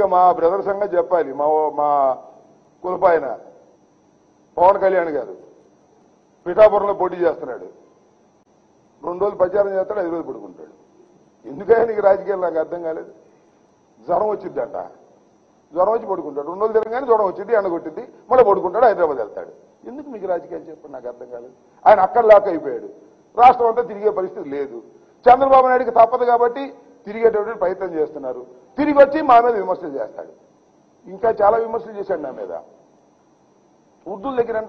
ఇక మా బ్రదర్ సంగతి చెప్పాలి మా ఓ- మా కులపాయన పవన్ కళ్యాణ్ గారు పిఠాపురంలో పోటీ చేస్తున్నాడు రెండు రోజులు ప్రచారం చేస్తాడు ఐదు రోజులు పడుకుంటాడు ఎందుకని నీకు రాజకీయాలు నాకు అర్థం కాలేదు జ్వరం వచ్చిందంట జ్వరం వచ్చి పడుకుంటాడు రెండు రోజులు తిరగగానే జ్వరం వచ్చింది ఎండ కొట్టింది మళ్ళీ పడుకుంటాడు హైదరాబాద్ వెళ్తాడు ఎందుకు మీకు రాజకీయాలు చెప్పండి నాకు అర్థం కాలేదు ఆయన అక్కడ లాక్ అయిపోయాడు రాష్ట్రం అంతా తిరిగే పరిస్థితి లేదు చంద్రబాబు నాయుడికి తప్పదు కాబట్టి తిరిగేటటువంటి ప్రయత్నం చేస్తున్నారు తిరిగి వచ్చి మా మీద విమర్శలు చేస్తాడు ఇంకా చాలా విమర్శలు చేశాడు నా మీద ఉర్దూల దగ్గరంట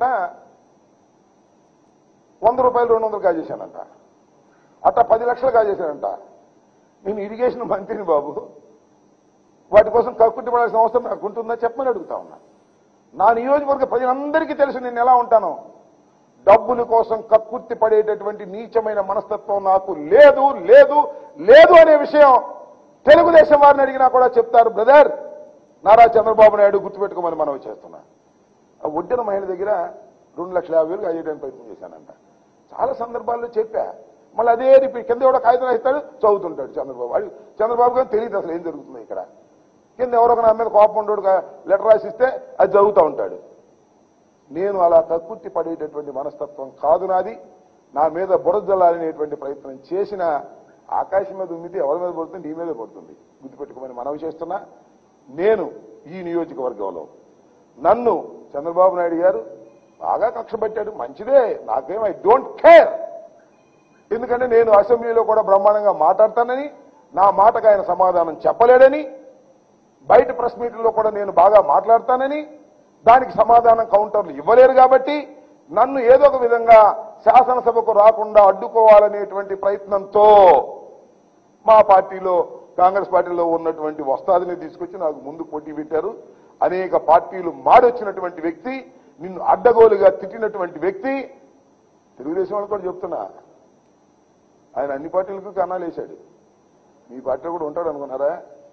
వంద రూపాయలు రెండు వందలు కాజేశానంట అట్లా పది లక్షలు కాజేశానంట నేను ఇరిగేషన్ మంత్రిని బాబు వాటి కోసం కక్కుట్టి పడాల్సిన అవసరం నాకు ఉంటుందా చెప్పమని అడుగుతా ఉన్నా నా నియోజకవర్గ ప్రజలందరికీ తెలుసు నేను ఎలా ఉంటాను డబ్బుల కోసం కక్కుర్తి పడేటటువంటి నీచమైన మనస్తత్వం నాకు లేదు లేదు లేదు అనే విషయం తెలుగుదేశం వారిని అడిగినా కూడా చెప్తారు బ్రదర్ నారా చంద్రబాబు నాయుడు గుర్తుపెట్టుకోమని మనవి చేస్తున్నా ఆ ఒడ్డిన మహిళ దగ్గర రెండు లక్షల యాభై వేలు అయ్యేయడానికి ప్రయత్నం చేశానంట చాలా సందర్భాల్లో చెప్పా మళ్ళీ అదే రిపీట్ కింద ఎవడో కాగితం ఇస్తాడు చదువుతుంటాడు చంద్రబాబు వాడు చంద్రబాబు గారు తెలియదు అసలు ఏం జరుగుతుంది ఇక్కడ కింద ఎవరో ఒక నా మీద కోపం ఉండడు లెటర్ రాసిస్తే అది చదువుతూ ఉంటాడు నేను అలా కక్కుర్తి పడేటటువంటి మనస్తత్వం కాదు నాది నా మీద బురద జల్లాలనేటువంటి ప్రయత్నం చేసిన ఆకాశం మీద ఉమ్మితే ఎవరి మీద పడుతుంది నీ మీద పడుతుంది గుర్తుపెట్టుకోమని మనవి చేస్తున్నా నేను ఈ నియోజకవర్గంలో నన్ను చంద్రబాబు నాయుడు గారు బాగా కక్ష పెట్టాడు మంచిదే నాకేం ఐ డోంట్ కేర్ ఎందుకంటే నేను అసెంబ్లీలో కూడా బ్రహ్మాండంగా మాట్లాడతానని నా మాటకు ఆయన సమాధానం చెప్పలేడని బయట ప్రెస్ మీట్లో కూడా నేను బాగా మాట్లాడతానని దానికి సమాధానం కౌంటర్లు ఇవ్వలేరు కాబట్టి నన్ను ఏదో ఒక విధంగా శాసనసభకు రాకుండా అడ్డుకోవాలనేటువంటి ప్రయత్నంతో మా పార్టీలో కాంగ్రెస్ పార్టీలో ఉన్నటువంటి వస్తాదిని తీసుకొచ్చి నాకు ముందు పోటీ పెట్టారు అనేక పార్టీలు మారొచ్చినటువంటి వ్యక్తి నిన్ను అడ్డగోలుగా తిట్టినటువంటి వ్యక్తి తెలుగుదేశం వాళ్ళు కూడా చెప్తున్నా ఆయన అన్ని పార్టీలకు కన్నాలు వేశాడు మీ పార్టీలో కూడా ఉంటాడు అనుకున్నారా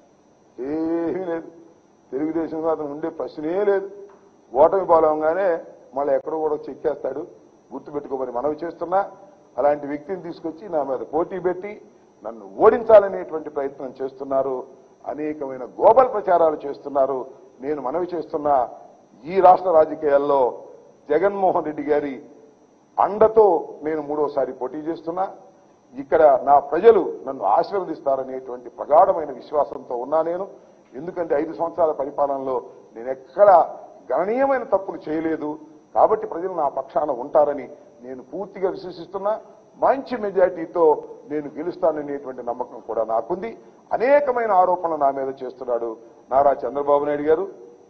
ఏమీ లేదు తెలుగుదేశంలో అతను ఉండే ప్రశ్నే లేదు ఓటమి పాలవగానే మళ్ళీ ఎక్కడో కూడా చెక్కేస్తాడు గుర్తుపెట్టుకోమని మనవి చేస్తున్నా అలాంటి వ్యక్తిని తీసుకొచ్చి నా మీద పోటీ పెట్టి నన్ను ఓడించాలనేటువంటి ప్రయత్నం చేస్తున్నారు అనేకమైన గోబల్ ప్రచారాలు చేస్తున్నారు నేను మనవి చేస్తున్నా ఈ రాష్ట్ర రాజకీయాల్లో జగన్మోహన్ రెడ్డి గారి అండతో నేను మూడోసారి పోటీ చేస్తున్నా ఇక్కడ నా ప్రజలు నన్ను ఆశీర్వదిస్తారనేటువంటి ప్రగాఢమైన విశ్వాసంతో ఉన్నా నేను ఎందుకంటే ఐదు సంవత్సరాల పరిపాలనలో నేను ఎక్కడ గణనీయమైన తప్పులు చేయలేదు కాబట్టి ప్రజలు నా పక్షాన ఉంటారని నేను పూర్తిగా విశ్వసిస్తున్నా మంచి మెజార్టీతో నేను గెలుస్తాననేటువంటి నమ్మకం కూడా నాకుంది అనేకమైన ఆరోపణలు నా మీద చేస్తున్నాడు నారా చంద్రబాబు నాయుడు గారు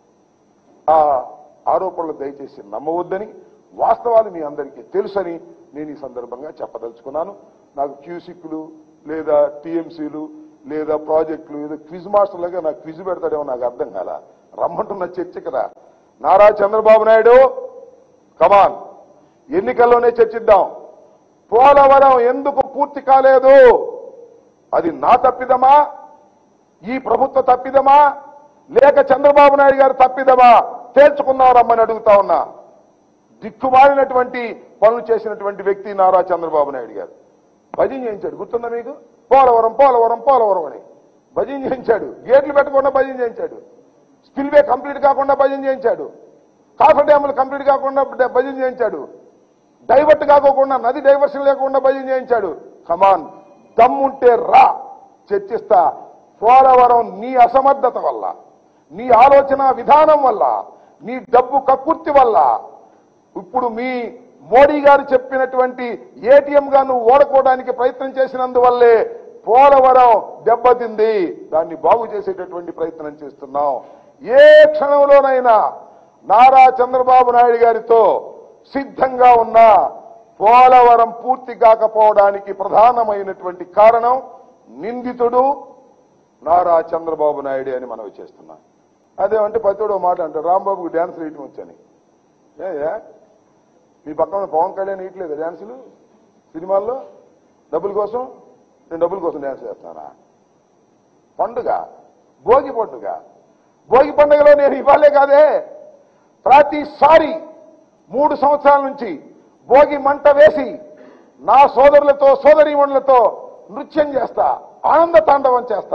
ఆ ఆరోపణలు దయచేసి నమ్మవద్దని వాస్తవాలు మీ అందరికీ తెలుసని నేను ఈ సందర్భంగా చెప్పదలుచుకున్నాను నాకు క్యూసిక్లు లేదా టీఎంసీలు లేదా ప్రాజెక్టులు ఏదో క్విజ్ మాస్టర్ లాగా నాకు క్విజ్ పెడతాడేమో నాకు అర్థం కాల రమ్మంటున్న చర్చకి రా నారా చంద్రబాబు నాయుడు కమాన్ ఎన్నికల్లోనే చర్చిద్దాం పోలవరం ఎందుకు పూర్తి కాలేదు అది నా తప్పిదమా ఈ ప్రభుత్వ తప్పిదమా లేక చంద్రబాబు నాయుడు గారు తప్పిదమా తేల్చుకుందాం రమ్మని అడుగుతా ఉన్నా దిక్కుమాలినటువంటి పనులు చేసినటువంటి వ్యక్తి నారా చంద్రబాబు నాయుడు గారు భజన చేయించాడు గుర్తుందా మీకు పోలవరం పోలవరం పోలవరం అని భజన చేయించాడు గేట్లు పెట్టకుండా భజన చేయించాడు స్పిల్వే కంప్లీట్ కాకుండా భజన చేయించాడు కాఫర్ డ్యాములు కంప్లీట్ కాకుండా డ- భజన చేయించాడు డైవర్ట్ కాకోకుండా నది డైవర్షన్ లేకుండా భజన చేయించాడు కమాన్ దమ్ముంటే రా చర్చిస్తా పోలవరం నీ అసమర్థత వల్ల నీ ఆలోచన విధానం వల్ల నీ డబ్బు కక్కుర్తి వల్ల ఇప్పుడు మీ మోడీ గారు చెప్పినటువంటి ఏటీఎం గా నువ్వు ఓడుకోవడానికి ప్రయత్నం చేసినందువల్లే పోలవరం దెబ్బతింది దాన్ని బాగు చేసేటటువంటి ప్రయత్నం చేస్తున్నాం ఏ క్షణంలోనైనా నారా చంద్రబాబు నాయుడు గారితో సిద్ధంగా ఉన్న పోలవరం పూర్తి కాకపోవడానికి ప్రధానమైనటువంటి కారణం నిందితుడు నారా చంద్రబాబు నాయుడు అని మనవి చేస్తున్నా అదేమంటే పతివాడు మాట అంటారు రాంబాబుకి డ్యాన్స్ వేయటం వచ్చని ఏ మీ పక్కన పవన్ కళ్యాణ్ వేయట్లేదు డ్యాన్సులు సినిమాల్లో డబ్బుల కోసం నేను డబ్బుల కోసం డ్యాన్స్ చేస్తానా పండుగ భోగి పండుగ భోగి పండుగలో నేను ఇవ్వాలే కాదే ప్రతిసారి మూడు సంవత్సరాల నుంచి భోగి మంట వేసి నా సోదరులతో సోదరీమణులతో నృత్యం చేస్తా ఆనంద తాండవం చేస్తా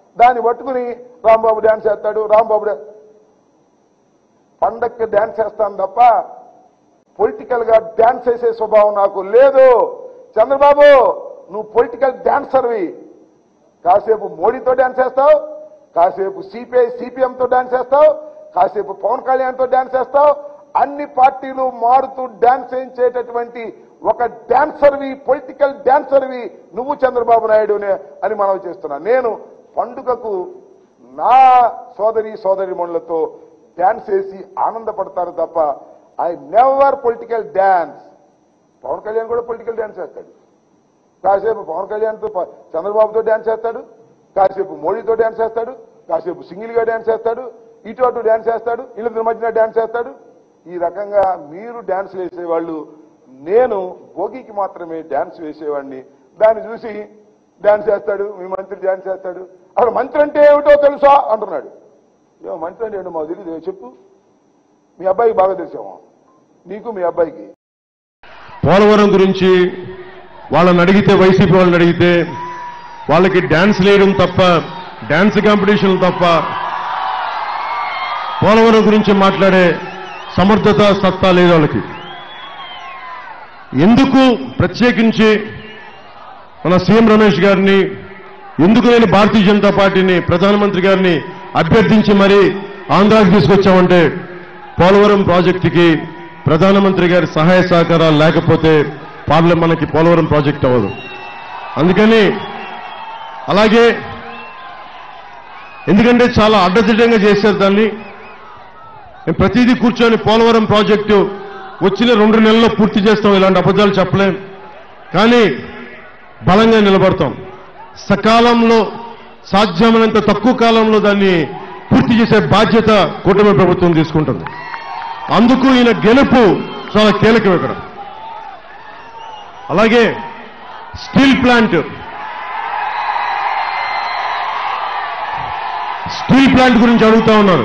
దాన్ని పట్టుకుని రాంబాబు డ్యాన్స్ చేస్తాడు రాంబాబు డా- పండక్కి డ్యాన్స్ చేస్తాను తప్ప పొలిటికల్ గా డ్యాన్స్ చేసే స్వభావం నాకు లేదు చంద్రబాబు నువ్వు పొలిటికల్ డాన్సర్వి కాసేపు మోడీతో డాన్స్ చేస్తావు కాసేపు సిపిఐ సిపిఎంతో డాన్స్ చేస్తావు కాసేపు పవన్ కళ్యాణ్తో డాన్స్ చేస్తావు అన్ని పార్టీలు మారుతూ డాన్స్ చేయించేటటువంటి ఒక డాన్సర్వి పొలిటికల్ డాన్సర్వి నువ్వు చంద్రబాబు నాయుడునే అని మనం చేస్తున్నా నేను పండుగకు నా సోదరి సోదరి మనులతో డాన్స్ వేసి ఆనందపడతారు తప్ప I never political dance Pawan Kalyan కూడా పొలిటికల్ డాన్స్ చేస్తాడు కాసేపు పవన్ కళ్యాణ్తో ప- చంద్రబాబుతో డ్యాన్స్ చేస్తాడు కాసేపు మోడీతో డ్యాన్స్ చేస్తాడు కాసేపు సింగిల్ గా డ్యాన్స్ చేస్తాడు ఇటు అటు డ్యాన్స్ చేస్తాడు వీళ్ళిద్దరి మధ్యన డ్యాన్స్ చేస్తాడు ఈ రకంగా మీరు డ్యాన్స్ వేసేవాళ్ళు నేను భోగికి మాత్రమే డ్యాన్స్ వేసేవాడిని దాన్ని చూసి డ్యాన్స్ చేస్తాడు మీ మంత్రి డ్యాన్స్ చేస్తాడు అసలు మంత్రి అంటే ఏమిటో తెలుసా అంటున్నాడు ఏమో మంత్రి అంటే ఏంటో మాకు తెలియదు చెప్పు మీ అబ్బాయికి బాగా తెలిసామో నీకు మీ అబ్బాయికి పోలవరం గురించి వాళ్ళని అడిగితే వైసీపీ వాళ్ళని అడిగితే వాళ్ళకి డ్యాన్స్ వేయడం తప్ప డ్యాన్స్ కాంపిటీషన్లు తప్ప పోలవరం గురించి మాట్లాడే సమర్థత సత్తా లేదు వాళ్ళకి ఎందుకు ప్రత్యేకించి మన సీఎం రమేష్ గారిని ఎందుకు నేను భారతీయ జనతా పార్టీని ప్రధానమంత్రి గారిని అభ్యర్థించి మరీ ఆంధ్రాకి తీసుకొచ్చామంటే పోలవరం ప్రాజెక్టుకి ప్రధానమంత్రి గారి సహాయ సహకారాలు లేకపోతే పార్లమెంట్ మనకి పోలవరం ప్రాజెక్ట్ అవ్వదు అందుకని అలాగే ఎందుకంటే చాలా అడ్డదిడ్డంగా చేశారు దాన్ని మేము ప్రతిదీ కూర్చొని పోలవరం ప్రాజెక్టు వచ్చిన రెండు నెలల్లో పూర్తి చేస్తాం ఇలాంటి అబద్ధాలు చెప్పలేం కానీ బలంగా నిలబడతాం సకాలంలో సాధ్యమైనంత తక్కువ కాలంలో దాన్ని పూర్తి చేసే బాధ్యత కూటమి ప్రభుత్వం తీసుకుంటుంది అందుకు ఈయన గెలుపు చాలా కీలకం ఇక్కడ అలాగే స్టీల్ ప్లాంట్ స్టీల్ ప్లాంట్ గురించి అడుగుతా ఉన్నారు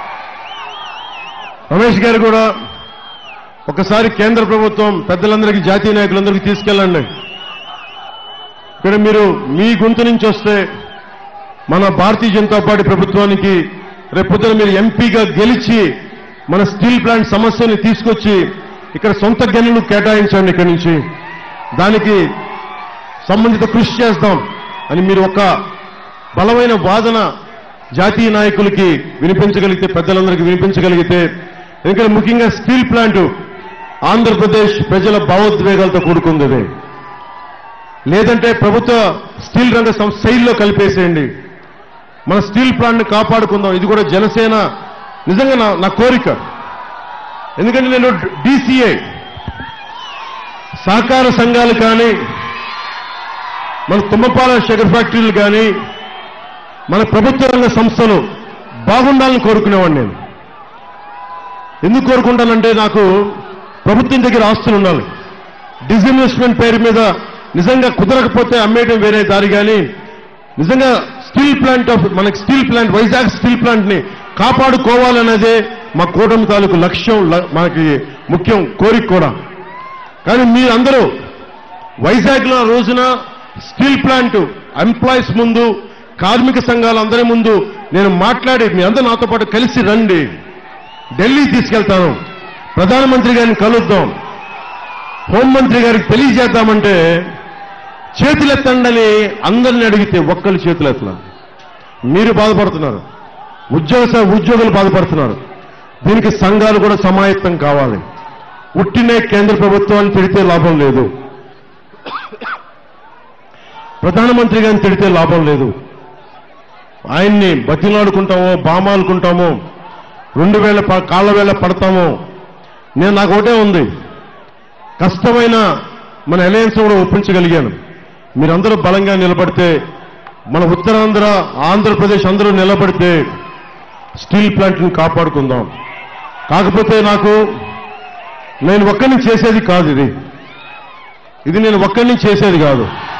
రమేష్ గారు కూడా ఒకసారి కేంద్ర ప్రభుత్వం పెద్దలందరికీ జాతీయ నాయకులందరికీ తీసుకెళ్ళండి ఇక్కడ మీరు మీ గొంతు నుంచి వస్తే మన భారతీయ జనతా పార్టీ ప్రభుత్వానికి రేపొద్దున మీరు ఎంపీగా గెలిచి మన స్టీల్ ప్లాంట్ సమస్యని తీసుకొచ్చి ఇక్కడ సొంత గనులు కేటాయించండి ఇక్కడి నుంచి దానికి సంబంధిత కృషి చేస్తాం అని మీరు ఒక బలమైన వాదన జాతీయ నాయకులకి వినిపించగలిగితే పెద్దలందరికీ వినిపించగలిగితే ఎందుకంటే ముఖ్యంగా స్టీల్ ప్లాంట్ ఆంధ్రప్రదేశ్ ప్రజల భావోద్వేగాలతో కూడుకుంది అది. లేదంటే ప్రభుత్వ స్టీల్ రంగ సంస్థ శైలిలో కలిపేసేయండి మన స్టీల్ ప్లాంట్ కాపాడుకుందాం ఇది కూడా జనసేన నిజంగా నా నా కోరిక ఎందుకంటే నేను డీసీఏ సహకార సంఘాలు కానీ మన తుమ్మపాల షుగర్ ఫ్యాక్టరీలు కానీ మన ప్రభుత్వ రంగ సంస్థలు బాగుండాలని కోరుకునేవాడిని నేను ఎందుకు కోరుకుంటానంటే నాకు ప్రభుత్వం దగ్గర ఆస్తులు ఉండాలి డిజిన్వెస్ట్మెంట్ పేరు మీద నిజంగా కుదరకపోతే అమ్మేయడం వేరే దారి కానీ నిజంగా స్టీల్ ప్లాంట్ ఆఫ్ మనకి steel plant Vizag steel plant ని కాపాడుకోవాలనేదే మా కూటమి తాలూకు లక్ష్యం ల- మనకి ముఖ్యం కోరిక కూడా కానీ మీరందరూ వైజాగ్ లో రోజున స్టీల్ ప్లాంట్ ఎంప్లాయీస్ ముందు కార్మిక సంఘాల అందరి ముందు నేను మాట్లాడి మీ అందరూ నాతో పాటు కలిసి రండి ఢిల్లీ తీసుకెళ్తాను ప్రధానమంత్రి గారిని కలుద్దాం హోంమంత్రి గారికి తెలియజేద్దామంటే చేతులెత్తండని అందరిని అడిగితే ఒక్కళ్ళు చేతులెత్తలా మీరు బాధపడుతున్నారు ఉద్యోగ ఉద్యోగులు బాధపడుతున్నారు దీనికి సంఘాలు కూడా సమాయత్తం కావాలి ఉట్టినే కేంద్ర ప్రభుత్వాన్ని తిడితే లాభం లేదు ప్రధానమంత్రి గారిని తిడితే లాభం లేదు ఆయన్ని బతిలాడుకుంటామో బామాలుకుంటామో రెండు వేల ప- కాళ్ళ వేళ పడతామో నేను నాకు ఒకటే ఉంది కష్టమైన మన అలయన్స్ కూడా ఒప్పించగలిగాను మీరందరూ బలంగా నిలబడితే మన ఉత్తరాంధ్ర ఆంధ్రప్రదేశ్ అందరూ నిలబడితే స్టీల్ ప్లాంట్ని కాపాడుకుందాం కాకపోతే నాకు నేను ఒక్కరిని చేసేది కాదు ఇది ఇది నేను ఒక్కరిని చేసేది కాదు